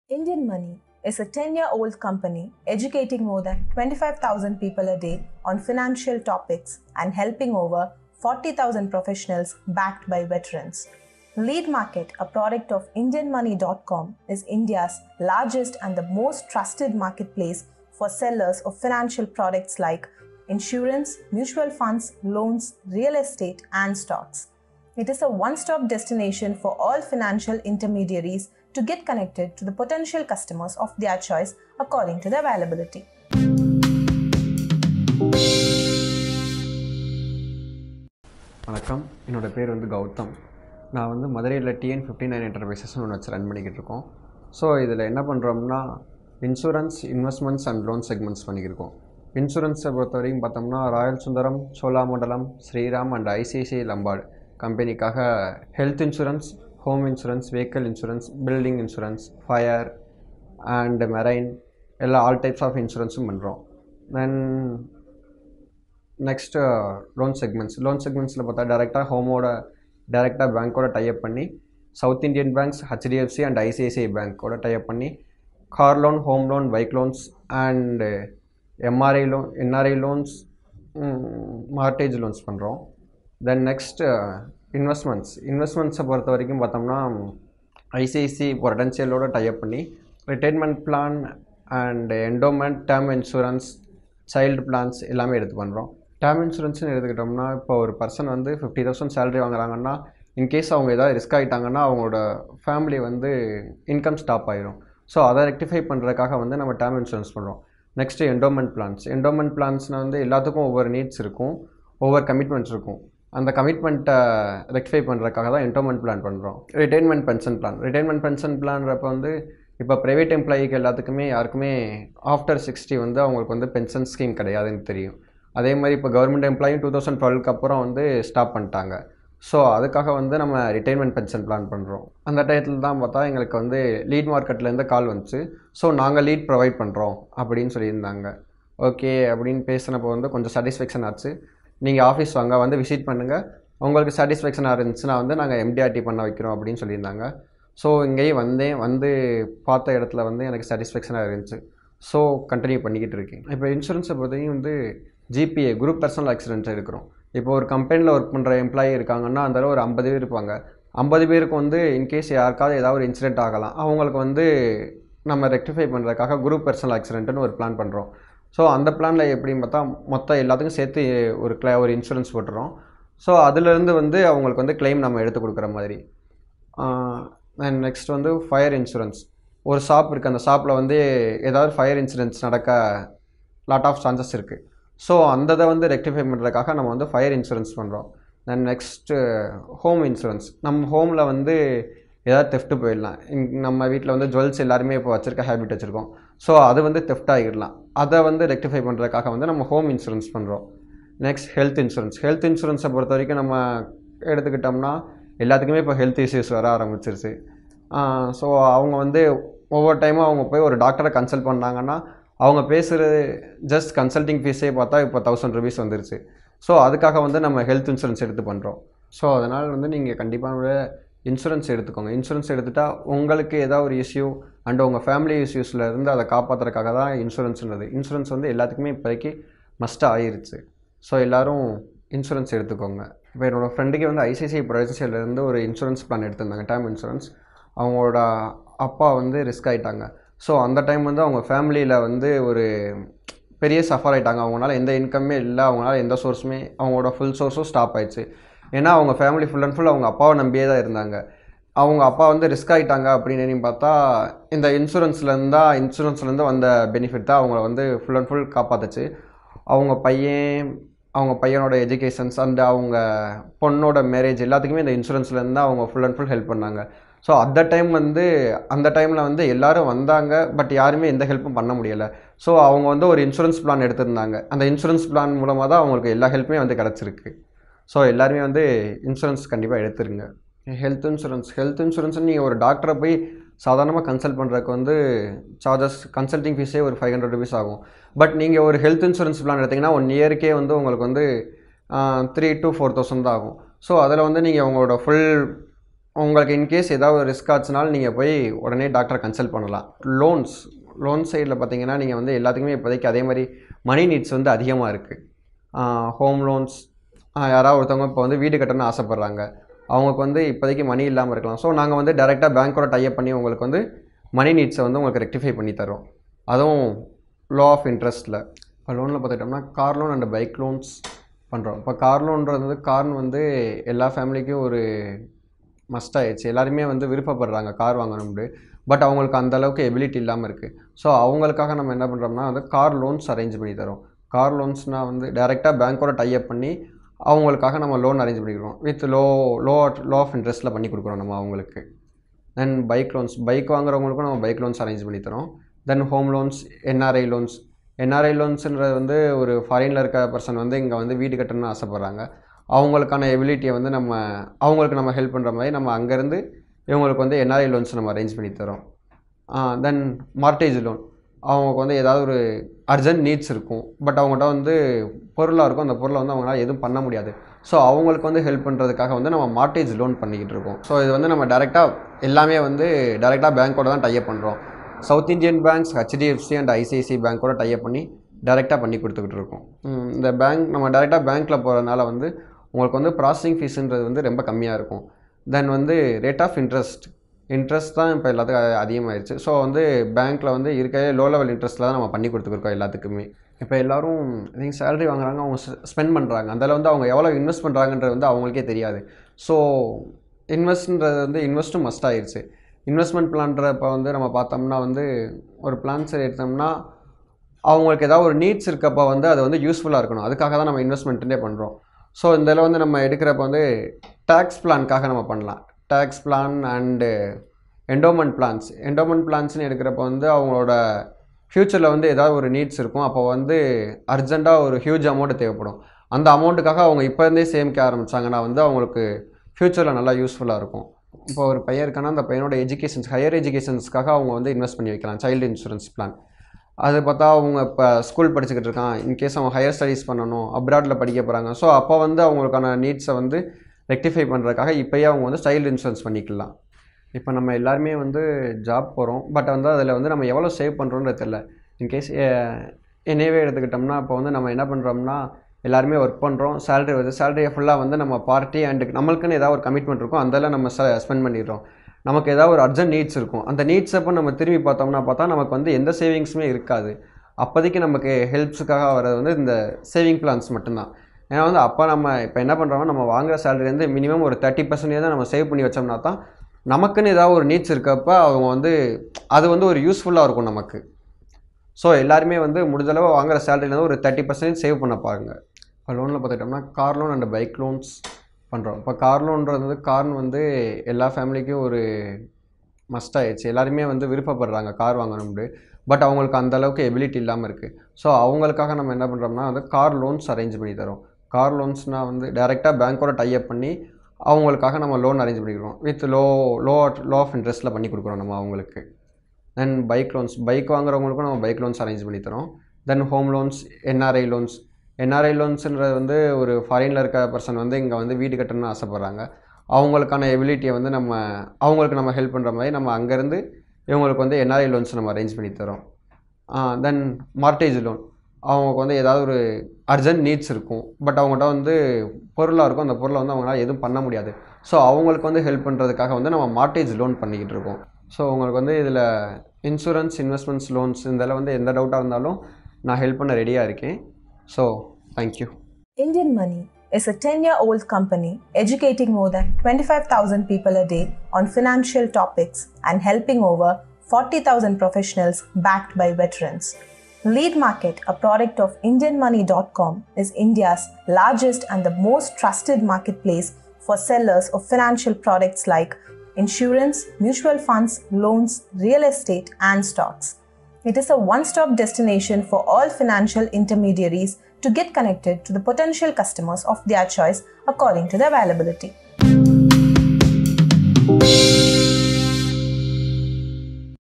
Indian Money is a 10 year old company educating more than 25,000 people a day on financial topics and helping over 40,000 professionals backed by veterans. Lead Market, a product of IndianMoney.com, is India's largest and the most trusted marketplace for sellers of financial products like insurance, mutual funds, loans, real estate, and stocks. It is a one stop destination for all financial intermediaries to get connected to the potential customers of their choice according to the availability. வணக்கம் என்னோடய பேர் வந்து கௌதம் நான் வந்து மதுரையில் TN fifty nine என்டர்பிரைசஸ்னு ஒன்று வச்சு run பண்ணிக்கிட்டு இருக்கோம் ஸோ இதில் என்ன பண்ணுறோம்னா insurance investments and loan segments பண்ணிக்கிருக்கோம் இன்சூரன்ஸை பொறுத்த வரைக்கும் பார்த்தோம்னா Royal Sundaram Cholamandalam Shriram and ICICI Lombard கம்பெனிக்காக health insurance home insurance vehicle insurance building insurance fire and marine எல்லா ஆல் டைப்ஸ் ஆஃப் இன்சூரன்ஸும் பண்ணுறோம் then next loan segments loan செக்மெண்ட்ஸில் பார்த்தா டேரெக்டாக ஹோமோட டேரெக்டாக பேங்க்கோட டைப் பண்ணி South Indian banks HDFC and ICICI பேங்க்கோட டைப் பண்ணி car loan home loan bike loans and NRI loan NRI loans mortgage loans பண்ணுறோம் தென் நெக்ஸ்ட் இன்வெஸ்ட்மெண்ட்ஸ் இன்வெஸ்ட்மெண்ட்ஸை பொறுத்த வரைக்கும் பார்த்தோம்னா ஐசிஐசி பொட்டன்ஷியலோட டைப் பண்ணி retirement plan and endowment term insurance child plans எல்லாமே எடுத்து பண்ணுறோம் டேர்ம் இன்சூரன்ஸ்னு எடுத்துக்கிட்டோம்னா இப்போ ஒரு பர்சன் வந்து ஃபிஃப்டி தௌசண்ட் சேலரி வாங்குறாங்கன்னா இன்கேஸ் அவங்க ஏதாவது ரிஸ்க் ஆகிட்டாங்கன்னா அவங்களோட ஃபேமிலி வந்து இன்கம் ஸ்டாப் ஆயிரும் ஸோ அதை ரெக்டிஃபை பண்ணுறதுக்காக வந்து நம்ம டேர்ம் இன்சூரன்ஸ் பண்ணுறோம் நெக்ஸ்ட்டு என்டோமெண்ட் பிளான்ஸ் என்டோமெண்ட் பிளான்ஸ்னால் வந்து எல்லாத்துக்கும் ஒவ்வொரு நீட்ஸ் இருக்கும் ஒவ்வொரு கமிட்மெண்ட்ஸ் இருக்கும் அந்த கமிட்மெண்ட்டை ரெக்டிஃபை பண்ணுறதுக்காக தான் என்டோமெண்ட் பிளான் பண்ணுறோம் retirement pension plan retirement pension பிளான்றப்ப வந்து இப்போ ப்ரைவேட் எம்ப்ளாயிக்கு எல்லாத்துக்குமே யாருக்குமே ஆஃப்டர் சிக்ஸ்டி வந்து அவங்களுக்கு வந்து பென்ஷன் ஸ்கீம் கிடையாதுன்னு தெரியும் அதே மாதிரி இப்போ கவர்மெண்ட் எம்ப்ளாயும் டூ தௌசண்ட் டுவெல்க்கு அப்புறம் வந்து ஸ்டாப் பண்ணிட்டாங்க ஸோ அதுக்காக வந்து நம்ம ரிட்டைர்மெண்ட் பென்ஷன் பிளான் பண்ணுறோம் அந்த டயத்தில் தான் பார்த்தா எங்களுக்கு வந்து லீட் மார்க்கெட்லேருந்து கால் வந்துச்சு ஸோ நாங்கள் லீட் ப்ரொவைட் பண்ணுறோம் அப்படின்னு சொல்லியிருந்தாங்க ஓகே அப்படின்னு பேசினப்போ வந்து கொஞ்சம் சாட்டிஸ்ஃபேக்ஷன் ஆச்சு நீங்கள் ஆஃபீஸ் வாங்க வந்து விசிட் பண்ணுங்கள் உங்களுக்கு சாட்டிஸ்ஃபேக்ஷனாக இருந்துச்சுன்னா வந்து நாங்கள் எம்டிஆர்டி பண்ண வைக்கிறோம் அப்படின்னு சொல்லியிருந்தாங்க ஸோ இங்கேயும் வந்தேன் வந்து பார்த்த இடத்துல வந்து எனக்கு சாட்டிஸ்ஃபேக்ஷனாக இருந்துச்சு ஸோ கண்டினியூ பண்ணிக்கிட்டு இருக்கேன் இப்போ இன்சூரன்ஸை பொறுத்தவரைக்கும் வந்து ஜிபிஏ குரூப் பர்சனல் ஆக்சிடென்ட் இருக்கிறோம் இப்போ ஒரு கம்பெனியில் ஒர்க் பண்ணுற எம்ப்ளாயி இருக்காங்கன்னா அந்த ஒரு ஐம்பது பேர் இருப்பாங்க ஐம்பது பேருக்கு வந்து இன்கேஸ் யாருக்காவது ஏதாவது ஒரு இன்சிடென்ட் ஆகலாம் அவங்களுக்கு வந்து நம்ம ரெக்டிஃபை பண்ணுறதுக்காக குரூப் பர்சனல் ஆக்சிடென்ட்னு ஒரு பிளான் பண்ணுறோம் ஸோ அந்த பிளானில் எப்படின்னு பார்த்தா மொத்தம் எல்லாத்துக்கும் சேர்த்து ஒரு கிளை ஒரு இன்சூரன்ஸ் போட்டுறோம் ஸோ அதுலேருந்து வந்து அவங்களுக்கு வந்து கிளைம் நம்ம எடுத்து கொடுக்குற மாதிரி அண்ட் நெக்ஸ்ட் வந்து ஃபயர் இன்சூரன்ஸ் ஒரு ஷாப் இருக்குது அந்த ஷாப்பில் வந்து ஏதாவது ஃபயர் இன்சிடென்ட்ஸ் நடக்க லாட் ஆஃப் சான்சஸ் இருக்குது ஸோ அந்த இதை வந்து ரெக்டிஃபை பண்ணுறதுக்காக நம்ம வந்து ஃபயர் இன்சூரன்ஸ் பண்ணுறோம் தென் நெக்ஸ்ட்டு ஹோம் இன்சூரன்ஸ் நம்ம ஹோமில் வந்து ஏதாவது தெஃப்ட்டு போயிடலாம் நம்ம வீட்டில் வந்து ஜுவல்ஸ் எல்லாருமே இப்போ வச்சுருக்க ஹேபிட் வச்சுருக்கோம் ஸோ அது வந்து தெஃப்ட் ஆகிடலாம் அதை வந்து ரெக்டிஃபை பண்ணுறதுக்காக வந்து நம்ம ஹோம் இன்சூரன்ஸ் பண்ணுறோம் நெக்ஸ்ட் ஹெல்த் இன்சூரன்ஸ் ஹெல்த் இன்சூரன்ஸை பொறுத்த வரைக்கும் நம்ம எடுத்துக்கிட்டோம்னா எல்லாத்துக்குமே இப்போ ஹெல்த் இஷ்யூஸ் வர ஆரம்பிச்சிருச்சு ஸோ அவங்க வந்து ஒவ்வொரு டைமும் அவங்க போய் ஒரு டாக்டரை கன்சல்ட் பண்ணாங்கன்னா அவங்க பேசுகிறது ஜஸ்ட் கன்சல்டிங் ஃபீஸே பார்த்தா இப்போ தௌசண்ட் ருபீஸ் வந்துருச்சு ஸோ அதுக்காக வந்து நம்ம ஹெல்த் இன்சூரன்ஸ் எடுத்து பண்ணுறோம் ஸோ அதனால் வந்து நீங்கள் கண்டிப்பாக இன்சூரன்ஸ் எடுத்துக்கோங்க இன்சூரன்ஸ் எடுத்துட்டால் உங்களுக்கு ஏதாவது ஒரு இஷ்யூ அண்ட் உங்கள் ஃபேமிலி இஷ்யூஸில் இருந்து அதை காப்பாற்றுறதுக்காக தான் இன்சூரன்ஸ்ன்றது இன்சூரன்ஸ் வந்து எல்லாத்துக்குமே இப்போதைக்கு மஸ்ட்டாக ஆயிருச்சு ஸோ எல்லோரும் இன்சூரன்ஸ் எடுத்துக்கோங்க இப்போ என்னோடய ஃப்ரெண்டுக்கு வந்து ஐசிஐசிஐ ப்ரொடென்ஷியல்லேருந்து ஒரு இன்சூரன்ஸ் பிளான் எடுத்திருந்தாங்க டேர்ம் இன்சூரன்ஸ் அவங்களோட அப்பா வந்து ரிஸ்க் ஆகிட்டாங்க ஸோ அந்த டைம் வந்து அவங்க ஃபேமிலியில் வந்து ஒரு பெரிய சஃபர் ஆகிட்டாங்க அவங்களால எந்த இன்கம்மே இல்லை அவங்களால எந்த சோர்ஸுமே அவங்களோட ஃபுல் சோர்ஸும் ஸ்டாப் ஆயிடுச்சு ஏன்னா அவங்க ஃபேமிலி ஃபுல் அண்ட் ஃபுல் அவங்க அப்பாவை நம்பியே தான் இருந்தாங்க அவங்க அப்பா வந்து ரிஸ்க் ஆகிட்டாங்க அப்படின்னு பார்த்தா இந்த இன்சூரன்ஸ்லேருந்து தான் இன்சூரன்ஸ்லேருந்து வந்த பெனிஃபிட் தான் அவங்கள வந்து ஃபுல் அண்ட் ஃபுல் காப்பாற்றுச்சு அவங்க பையன் அவங்க பையனோட எஜுகேஷன்ஸ் அண்ட் அவங்க பொண்ணோட மேரேஜ் எல்லாத்துக்குமே இந்த இன்சூரன்ஸ்லேருந்து தான் அவங்க ஃபுல் அண்ட் ஃபுல் ஹெல்ப் பண்ணாங்க ஸோ அந்த டைம் வந்து அந்த டைமில் வந்து எல்லோரும் வந்தாங்க பட் யாருமே எந்த ஹெல்ப்பும் பண்ண முடியலை ஸோ அவங்க வந்து ஒரு இன்சூரன்ஸ் பிளான் எடுத்திருந்தாங்க அந்த இன்சூரன்ஸ் பிளான் மூலமாக தான் அவங்களுக்கு எல்லா ஹெல்ப்புமே வந்து கிடச்சிருக்கு ஸோ எல்லாருமே வந்து இன்சூரன்ஸ் கண்டிப்பாக எடுத்துருங்க ஹெல்த் இன்சூரன்ஸ் ஹெல்த் இன்சூரன்ஸ் நீங்கள் ஒரு டாக்டரை போய் சாதாரணமாக கன்சல்ட் பண்ணுறதுக்கு வந்து சார்ஜஸ் கன்சல்டிங் ஃபீஸே ஒரு ஃபைவ் ஹண்ட்ரட் ருபீஸ் ஆகும் பட் நீங்கள் ஒரு ஹெல்த் இன்சூரன்ஸ் பிளான் எடுத்திங்கன்னா ஒன் இயருக்கே வந்து உங்களுக்கு வந்து த்ரீ டு ஃபோர் தௌசண்ட் தான் ஆகும் ஸோ அதில் வந்து நீங்கள் உங்களோட ஃபுல் உங்களுக்கு இன்கேஸ் ஏதாவது ஒரு ரிஸ்க் ஆச்சுனாலும் நீங்கள் போய் உடனே டாக்டரை கன்சல்ட் பண்ணலாம் லோன்ஸ் லோன் சைடில் பார்த்தீங்கன்னா நீங்கள் வந்து எல்லாத்துக்குமே இப்போதைக்கு அதே மாதிரி மணி நீட்ஸ் வந்து அதிகமாக இருக்குது ஹோம் லோன்ஸ் யாராவது ஒருத்தவங்க இப்போ வந்து வீடு கட்டணும்னு ஆசைப்பட்றாங்க அவங்களுக்கு வந்து இப்போதைக்கு மணி இல்லாமல் இருக்கலாம் ஸோ நாங்கள் வந்து டேரெக்டாக பேங்க்கோட டைப் பண்ணி உங்களுக்கு வந்து மணி நீட்ஸை வந்து உங்களுக்கு ரெக்டிஃபை பண்ணி தரோம் அதுவும் லோ ஆஃப் இன்ட்ரெஸ்ட்டில் இப்போ லோனில் பார்த்துக்கிட்டோம்னா car loan and bike loans பண்ணுறோம் இப்போ கார் லோன்றது வந்து கார் வந்து எல்லா ஃபேமிலிக்கும் ஒரு மஸ்ட் ஆயிடுச்சு எல்லாருமே வந்து விருப்பப்படுறாங்க கார் வாங்கணும்னு பட் அவங்களுக்கு அந்த அளவுக்கு எபிலிட்டி இல்லாமல் இருக்குது ஸோ அவங்களுக்காக நம்ம என்ன பண்ணுறோம்னா வந்து கார் லோன்ஸ் அரேஞ்ச் பண்ணி தரோம் கார் லோன்ஸ்னால் வந்து டேரெக்டாக பேங்க்கோட டைப் பண்ணி அவங்களுக்காக நம்ம லோன் அரேஞ்ச் பண்ணிக்கிறோம் with low low low of இன்ட்ரெஸ்ட்டில் பண்ணி கொடுக்குறோம் நம்ம அவங்களுக்கு தென் பைக் லோன்ஸ் பைக் வாங்குறவங்களுக்கும் நம்ம பைக் லோன்ஸ் அரேஞ்ச் பண்ணி தரோம் then home loans NRI loans NRI லோன்ஸுன்றது வந்து ஒரு ஃபாரினில் இருக்க பர்சன் வந்து இங்கே வந்து வீடு கட்டணும்னு ஆசைப்பட்றாங்க அவங்களுக்கான எபிலிட்டியை வந்து நம்ம அவங்களுக்கு நம்ம ஹெல்ப் பண்ணுற மாதிரி நம்ம அங்கேருந்து இவங்களுக்கு வந்து என்ஆர்ஐ லோன்ஸ் நம்ம அரேஞ்ச் பண்ணி தரோம் தென் மார்டேஜ் லோன் அவங்களுக்கு வந்து ஏதாவது ஒரு அர்ஜென்ட் நீட்ஸ் இருக்கும் பட் அவங்கள்ட்ட வந்து பொருளாக இருக்கும் அந்த பொருளை வந்து அவங்களால எதுவும் பண்ண முடியாது ஸோ அவங்களுக்கு வந்து ஹெல்ப் பண்ணுறதுக்காக வந்து நம்ம மார்டேஜ் லோன் பண்ணிக்கிட்டு இருக்கோம் ஸோ இது வந்து நம்ம டேரெக்டாக எல்லாமே வந்து டேரெக்டாக பேங்க்கோட தான் டைப் பண்ணுறோம் South Indian banks HDFC and ICICI பேங்க்கோட டைப் பண்ணி டேரெக்டாக பண்ணி கொடுத்துக்கிட்டு இருக்கோம் ம், இந்த பேங்க் நம்ம டேரெக்டாக பேங்க்கில் போகிறதுனால வந்து உங்களுக்கு வந்து ப்ராசஸிங் ஃபீஸுன்றது வந்து ரொம்ப கம்மியாக இருக்கும் தென் வந்து ரேட் ஆஃப் இன்ட்ரெஸ்ட் இன்ட்ரெஸ்ட் தான் இப்போ எல்லாத்துக்கும் அ- அதிகமாயிருச்சு ஸோ வந்து பேங்க்கில் வந்து இருக்க லோ லெவல் இன்ட்ரெஸ்ட்டில் தான் நம்ம பண்ணி கொடுத்துருக்கோம் எல்லாத்துக்குமே இப்போ எல்லாரும் நீங்கள் சேலரி வாங்குறாங்க அவங்க ஸ்பெண்ட் பண்ணுறாங்க அதில் வந்து அவங்க எவ்வளோ இன்வெஸ்ட் பண்ணுறாங்கன்றது வந்து அவங்களுக்கே தெரியாது ஸோ இன்வெஸ்ட்ன்றது வந்து இன்வெஸ்ட்டும் மஸ்ட் ஆயிருச்சு இன்வெஸ்ட்மெண்ட் பிளான்றப்ப வந்து நம்ம பார்த்தோம்னா வந்து ஒரு பிளான்ஸ் எடுத்தோம்னா அவங்களுக்கு ஏதாவது ஒரு நீட்ஸ் இருக்கப்போ வந்து அது வந்து யூஸ்ஃபுல்லாக இருக்கணும் அதுக்காக தான் நம்ம இன்வெஸ்ட்மெண்ட்டே பண்ணுறோம் ஸோ இந்த இதில் வந்து நம்ம எடுக்கிறப்ப வந்து டேக்ஸ் பிளான்காக நம்ம பண்ணலாம் tax plan and endowment plans endowment பிளான்ஸ்னு எடுக்கிறப்ப வந்து அவங்களோட ஃப்யூச்சரில் வந்து ஏதாவது ஒரு நீட்ஸ் இருக்கும் அப்போ வந்து அர்ஜெண்ட்டாக ஒரு ஹியூஜ் அமௌண்ட் தேவைப்படும் அந்த அமௌண்ட்டுக்காக அவங்க இப்போ இருந்தே சேமிக்க ஆரம்பிச்சாங்கன்னா வந்து அவங்களுக்கு ஃப்யூச்சரில் நல்லா யூஸ்ஃபுல்லாக இருக்கும் இப்போ ஒரு பையன் இருக்கான்னா அந்த பையனோட எஜுகேஷன்ஸ் ஹையர் எஜுகேஷன்ஸ்க்காக அவங்க வந்து இன்வெஸ்ட் பண்ணி வைக்கலாம் சைல்டு இன்சூரன்ஸ் பிளான் அது பார்த்தா அவங்க இப்போ ஸ்கூல் படிச்சுக்கிட்டு இருக்கான் இன்கேஸ் அவன் ஹையர் ஸ்டடீஸ் பண்ணணும் அப்ராடில் படிக்க போகிறாங்க ஸோ அப்போ வந்து அவங்களுக்கான நீட்ஸை வந்து ரெக்டிஃபை பண்ணுறதுக்காக இப்போயே அவங்க வந்து சைல்டு இன்சூரன்ஸ் பண்ணிக்கலாம் இப்போ நம்ம எல்லாருமே வந்து ஜாப் போகிறோம் பட் வந்து அதில் வந்து நம்ம எவ்வளோ சேவ் பண்ணுறோன்றது தெரில இன்கேஸ் என்னையவே எடுத்துக்கிட்டோம்னா இப்போ வந்து நம்ம என்ன பண்ணுறோம்னா எல்லாருமே ஒர்க் பண்ணுறோம் சேலரி வருது சேலரியை ஃபுல்லாக வந்து நம்ம பார்ட்டி அண்ட் நம்மளுக்குன்னு ஏதாவது ஒரு கமிட்மெண்ட் இருக்கும் அதெல்லாம் நம்ம ஸ்பெண்ட் பண்ணிடுறோம் நமக்கு ஏதாவது ஒரு அர்ஜென்ட் நீட்ஸ் இருக்கும் அந்த நீட்ஸ் அப்போ நம்ம திரும்பி பார்த்தோம்னா பார்த்தா நமக்கு வந்து எந்த சேவிங்ஸுமே இருக்காது அப்போதைக்கு நமக்கு ஹெல்ப்ஸுக்காக வர்றது வந்து இந்த சேவிங் பிளான்ஸ் மட்டும்தான் ஏன்னா வந்து அப்போ நம்ம இப்போ என்ன பண்ணுறோம்னா நம்ம வாங்குற சேலரிலேருந்து மினிமம் ஒரு தேர்ட்டி பர்சன்டேஜ் தான் நம்ம சேவ் பண்ணி வச்சோம்னா தான் நமக்குன்னு ஏதாவது ஒரு நீட்ஸ் இருக்கப்ப அவங்க வந்து அது வந்து ஒரு யூஸ்ஃபுல்லாக இருக்கும் நமக்கு ஸோ எல்லாருமே வந்து முடிஞ்சளவு வாங்குற சேலரிலேருந்து ஒரு தேர்ட்டி பர்சன்டேஜ் சேவ் பண்ண பாருங்க இப்போ லோனில் பார்த்துக்கிட்டோம்னா car loan and bike loans பண்ணுறோம் இப்போ கார் லோன்றது வந்து கார் வந்து எல்லா ஃபேமிலிக்கும் ஒரு மஸ்ட் ஆயிடுச்சு எல்லாருமே வந்து விருப்பப்படுறாங்க கார் வாங்கணும்னு பட் அவங்களுக்கு அந்த அளவுக்கு எபிலிட்டி இல்லாமல் இருக்குது ஸோ அவங்களுக்காக நம்ம என்ன பண்ணுறோம்னா வந்து கார் லோன்ஸ் அரேஞ்ச் பண்ணி தரோம் கார் லோன்ஸ்னால் வந்து டேரெக்டாக பேங்க்கோட டைப் பண்ணி அவங்களுக்காக நம்ம லோன் அரேஞ்ச் பண்ணிக்கிறோம் with low low low of இன்ட்ரெஸ்ட்டில் பண்ணி கொடுக்குறோம் நம்ம அவங்களுக்கு தென் பைக் லோன்ஸ் பைக் வாங்குறவங்களுக்கும் நம்ம பைக் லோன்ஸ் அரேஞ்ச் பண்ணி தரோம் then home loans NRI loans NRI லோன்ஸுன்றது வந்து ஒரு ஃபாரினில் இருக்க பர்சன் வந்து இங்கே வந்து வீடு கட்டணும்னு ஆசைப்பட்றாங்க அவங்களுக்கான எபிலிட்டியை வந்து நம்ம அவங்களுக்கு நம்ம ஹெல்ப் பண்ணுற மாதிரி நம்ம அங்கேருந்து இவங்களுக்கு வந்து என்ஆர்ஐ லோன்ஸ் நம்ம அரேஞ்ச் பண்ணி தரோம் தென் மார்டேஜ் லோன் அவங்களுக்கு வந்து ஏதாவது ஒரு அர்ஜென்ட் நீட்ஸ் இருக்கும் பட் அவங்கள்ட்ட வந்து பொருளாக இருக்கும் அந்த பொருளை வந்து அவங்களால எதுவும் பண்ண முடியாது ஸோ அவங்களுக்கு வந்து ஹெல்ப் பண்ணுறதுக்காக வந்து நம்ம மார்டேஜ் லோன் பண்ணிக்கிட்டு இருக்கோம் ஸோ உங்களுக்கு வந்து இதில் இன்சூரன்ஸ் இன்வெஸ்ட்மெண்ட்ஸ் லோன்ஸ் இதில் வந்து எந்த டவுட்டாக இருந்தாலும் நான் ஹெல்ப் பண்ண ரெடியாக இருக்கேன் so thank you Indian Money is a 10 year old company educating more than 25,000 people a day on financial topics and helping over 40,000 professionals backed by veterans. Lead Market, a product of IndianMoney.com, is India's largest and the most trusted marketplace for sellers of financial products like insurance, mutual funds, loans, real estate, and stocks. It is a one stop destination for all financial intermediaries to get connected to the potential customers of their choice according to the availability.